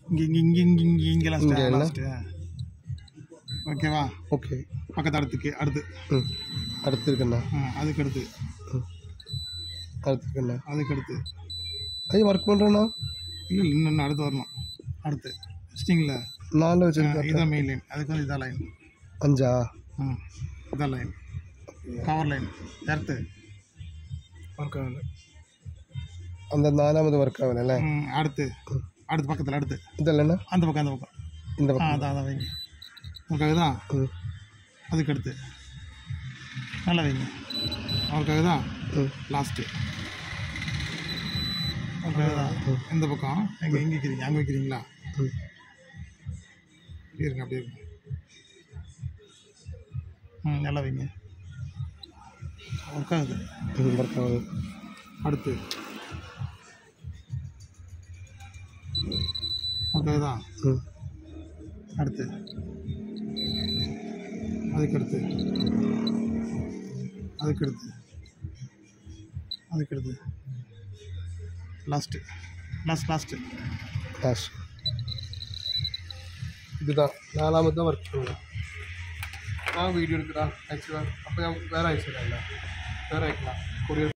இங்கே இங்கே இங்கே இங்கே இங்கே இங்கெல்லாம் இங்க என்ன? லாஸ்ட்டு ஓகேவா ஓகே பக்கத்து அடுத்துக்கு அடுத்து ம் அடுத்து இருக்குண்ணா ஆ, அதுக்கு அடுத்து அடுத்து இருக்குண்ணா அதுக்கு அடுத்து ஐயா ஒர்க் பண்ணுறேண்ணா இல்லை இல்லை இன்னும் அடுத்து வரணும் அடுத்து ஸ்டிங்கில் நாலு வச்சுருக்கேன் இதான் மெயின் லைன் அதுக்கு வந்து இதான் லைன் அஞ்சா ம் இதான் line cover line earth work ஆகுது அந்த நாலாவது ஒர்க் ஆகுதுல்ல ம், அடுத்து அடுத்து பக்கத்தில் அடுத்து இதல்லண்ணா அந்த பக்கம் அந்த பக்கம் இந்த ஆ பக்கம் அதான் அதான் வைங்க உங்களுக்காக தான் ம் அதுக்கு அடுத்து நல்லா வைங்க அவருக்காக தான் ம் லாஸ்ட்டு அவருக்காக தான் இந்த பக்கம் எங்கே எங்கே வைக்கிறீங்க அங்கே வைக்கிறீங்களா ம் அப்படியே இருங்க அப்படியே இருங்க ம் நல்லா வைங்க ஒர்க் ஆகுது ம் ஒர்க் ஆகுது அடுத்து அவருக்காக தான் ம் அடுத்து அதுக்கு அடுத்து அதுக்கு அடுத்து அதுக்கு அடுத்து லாஸ்ட்டு லாஸ்ட் லாஸ்ட்டு லாஸ்ட் இதுதான் நாலாமது தான் ஒர்க் பண்ணுவேன் நான் வீடியோ எடுக்கிறா ஆக்சுவலாக அப்போ வேறு ஆயிடுச்சு வேறு ஆயிக்கலாம் கொரியர்